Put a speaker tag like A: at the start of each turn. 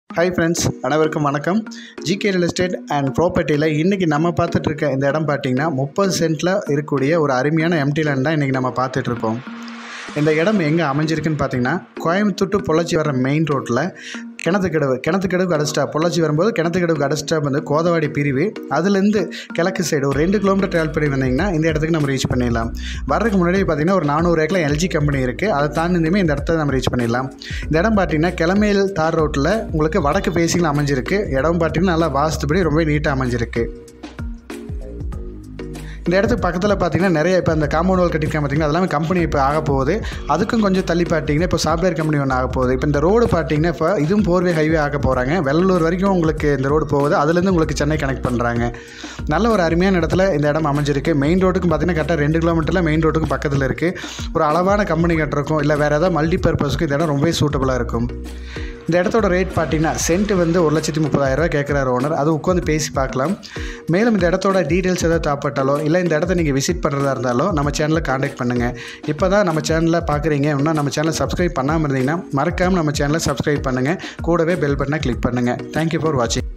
A: hi friends அனைவருக்கும் வணக்கம் GK real estate and ப்ராப்பர்ட்டியில் இன்றைக்கி நம்ம பார்த்துட்டு இருக்க இந்த இடம் பார்த்தீங்கன்னா முப்பது சென்ட்டில் இருக்கக்கூடிய ஒரு அருமையான எம்டி லேண்ட் தான் இன்றைக்கி நம்ம பார்த்துட்டு இருக்கோம் இந்த இடம் எங்கே அமைஞ்சிருக்குன்னு பார்த்தீங்கன்னா கோயம்புத்தூர் to பொள்ளாச்சி வர மெயின் ரோட்டில் கிணத்துக்கடவு கிணத்துக்கடவுக்கு அடைச்சிட்டா பொள்ளாச்சி வரும்போது கிணத்துக்கடவுக்கு அடைச்சிட்டா வந்து கோதவாடி பிரிவு அதுலேருந்து கிழக்கு சைடு ஒரு ரெண்டு கிலோமீட்டர் ட்ராவல் பண்ணி வந்தீங்கன்னா இந்த இடத்துக்கு நம்ம ரீச் பண்ணிடலாம் வர்றதுக்கு முன்னாடி பார்த்தீங்கன்னா ஒரு நானூறு ஏக்கரில் எல்ஜி கம்பெனி இருக்குது அதை தாண்டியுமே இந்த இடத்த நம்ம ரீச் பண்ணிடலாம் இந்த இடம் பார்த்தீங்கன்னா கிளமையில் தார் ரோட்டில் உங்களுக்கு வடக்கு ஃபேஸிங்கில் அமைஞ்சிருக்கு இடம் பார்த்தீங்கன்னா நல்லா வாஸ்துபடி ரொம்ப நீட்டாக அமைஞ்சிருக்கு இந்த இடத்துக்கு பக்கத்தில் பார்த்தீங்கன்னா நிறைய இப்போ இந்த காம்பவுண்ட் வால் கட்டியிருக்காங்க பார்த்தீங்கன்னா அதெல்லாமே கம்பெனி இப்போ ஆக போகுது அதுக்கும் கொஞ்சம் தள்ளி பார்த்தீங்கன்னா இப்போ சாஃப்ட்வேர் கம்பெனி ஒன்று ஆக போகுது இப்போ இந்த ரோடு பார்த்தீங்கன்னா இப்போ இதுவும் போர்வே ஹைவே ஆக போகிறாங்க வெள்ளலூர் வரைக்கும் உங்களுக்கு இந்த ரோடு போகுது அதுலேருந்து உங்களுக்கு சென்னை கனெக்ட் பண்ணுறாங்க நல்ல ஒரு அருமையான இடத்துல இந்த இடம் அமைஞ்சிருக்கு மெயின் ரோட்டுக்கும் பார்த்தீங்கன்னா கரெக்டாக ரெண்டு கிலோமீட்டரில் மெயின் ரோட்டுக்கும் பக்கத்தில் இருக்குது ஒரு அளவான கம்பெனி கட்டுறக்கும் இல்லை வேறு ஏதாவது மல்டி பர்பஸ்க்கு இந்த இடம் ரொம்பவே சூட்டபுளாக இருக்கும் இந்த இடத்தோட ரேட் பார்த்தீங்கன்னா சென்ட் வந்து ஒரு லட்சத்தி முப்பதாயிரம் ரூபாய் கேட்குறாரு ஓனர் அது உட்காந்து பேசி பார்க்கலாம் மேலும் இந்த இடத்தோட டீட்டெயில்ஸ் ஏதாவது தேவைப்பட்டாலோ இல்லை இந்த இடத்த நீங்கள் விசிட் பண்ணுறதா இருந்தாலோ நம்ம சேனலை காண்டாக்ட் பண்ணுங்கள் இப்போ தான் நம்ம சேனலில் பார்க்குறீங்க இன்னும் நம்ம சேனலை சப்ஸ்கிரைப் பண்ணாமல் இருந்தீங்கன்னா மறக்காமல் நம்ம சேனலை சப்ஸ்கிரைப் பண்ணுங்கள் கூடவே பெல் பட்டனை கிளிக் பண்ணுங்கள் தேங்க்யூ ஃபார் வாட்சிங்